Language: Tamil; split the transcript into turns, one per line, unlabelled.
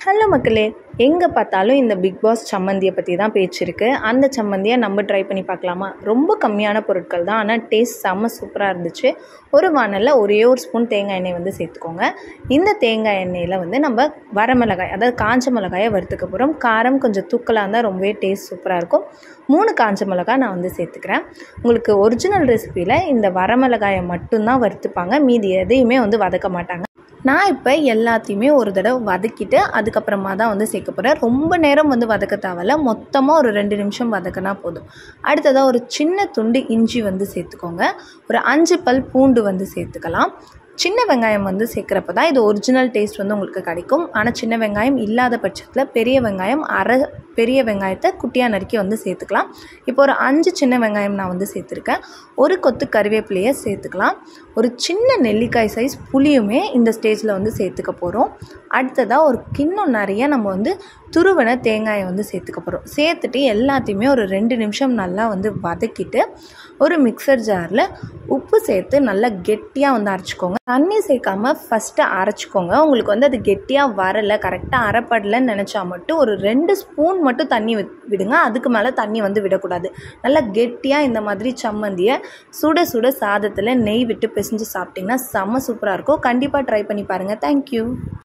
ஹலோ மக்களே எங்கே பார்த்தாலும் இந்த பிக் பாஸ் சம்மந்தியை பற்றி தான் பேச்சு இருக்குது அந்த சம்மந்தியை நம்ம ட்ரை பண்ணி பார்க்கலாமா ரொம்ப கம்மியான பொருட்கள் தான் ஆனால் டேஸ்ட் செம்ம சூப்பராக இருந்துச்சு ஒரு வானலில் ஒரே ஒரு ஸ்பூன் தேங்காய் எண்ணெய் வந்து சேர்த்துக்கோங்க இந்த தேங்காய் எண்ணெயில் வந்து நம்ம வரமிளகாய் அதாவது காஞ்ச மிளகாயை வறுத்துக்க போகிறோம் காரம் கொஞ்சம் தூக்கலாக இருந்தால் ரொம்பவே டேஸ்ட் சூப்பராக இருக்கும் மூணு காஞ்ச மிளகாய் நான் வந்து சேர்த்துக்கிறேன் உங்களுக்கு ஒரிஜினல் ரெசிப்பியில் இந்த வரமிளகாயை மட்டும்தான் வறுத்துப்பாங்க மீதி எதையுமே வந்து வதக்க மாட்டாங்க நான் இப்போ எல்லாத்தையுமே ஒரு தடவை வதக்கிட்டு அதுக்கப்புறமா தான் வந்து சேர்க்க போகிறேன் ரொம்ப நேரம் வந்து வதக்க தேவையில்ல மொத்தமாக ஒரு ரெண்டு நிமிஷம் வதக்கினா போதும் அடுத்ததாக ஒரு சின்ன துண்டு இஞ்சி வந்து சேர்த்துக்கோங்க ஒரு அஞ்சு பல் பூண்டு வந்து சேர்த்துக்கலாம் சின்ன வெங்காயம் வந்து சேர்க்குறப்ப தான் இது ஒரிஜினல் டேஸ்ட் வந்து உங்களுக்கு கிடைக்கும் ஆனால் சின்ன வெங்காயம் இல்லாத பட்சத்தில் பெரிய வெங்காயம் அரை பெரிய வெங்காயத்தை குட்டியாக நறுக்கி வந்து சேர்த்துக்கலாம் இப்போ ஒரு அஞ்சு சின்ன வெங்காயம் நான் வந்து சேர்த்துருக்கேன் ஒரு கொத்து கருவேப்பிலையை சேர்த்துக்கலாம் ஒரு சின்ன நெல்லிக்காய் சைஸ் புளியுமே இந்த ஸ்டேஜில் வந்து சேர்த்துக்க போகிறோம் அடுத்ததாக ஒரு கிண்ணம் நிறைய நம்ம வந்து துருவன தேங்காயை வந்து சேர்த்துக்க போகிறோம் சேர்த்துட்டு எல்லாத்தையுமே ஒரு ரெண்டு நிமிஷம் நல்லா வந்து வதக்கிட்டு ஒரு மிக்சர் ஜாரில் உப்பு சேர்த்து நல்லா கெட்டியாக வந்து அரைச்சிக்கோங்க தண்ணி சேர்க்காம ஃபஸ்ட்டு அரைச்சிக்கோங்க உங்களுக்கு வந்து அது கெட்டியாக வரலை கரெக்டாக அரைப்படலைன்னு நினச்சா மட்டும் ஒரு ரெண்டு ஸ்பூன் மட்டும் தண்ணி வி- விடுங்க அதுக்கு மேலே தண்ணி வந்து விடக்கூடாது நல்லா கெட்டியாக இந்த மாதிரி சம்மந்தியை சுட சுட சாதத்தில் நெய் விட்டு பிசைஞ்சு சாப்பிட்டிங்கன்னா செம்ம சூப்பராக இருக்கும் கண்டிப்பாக ட்ரை பண்ணி பாருங்கள் தேங்க்யூ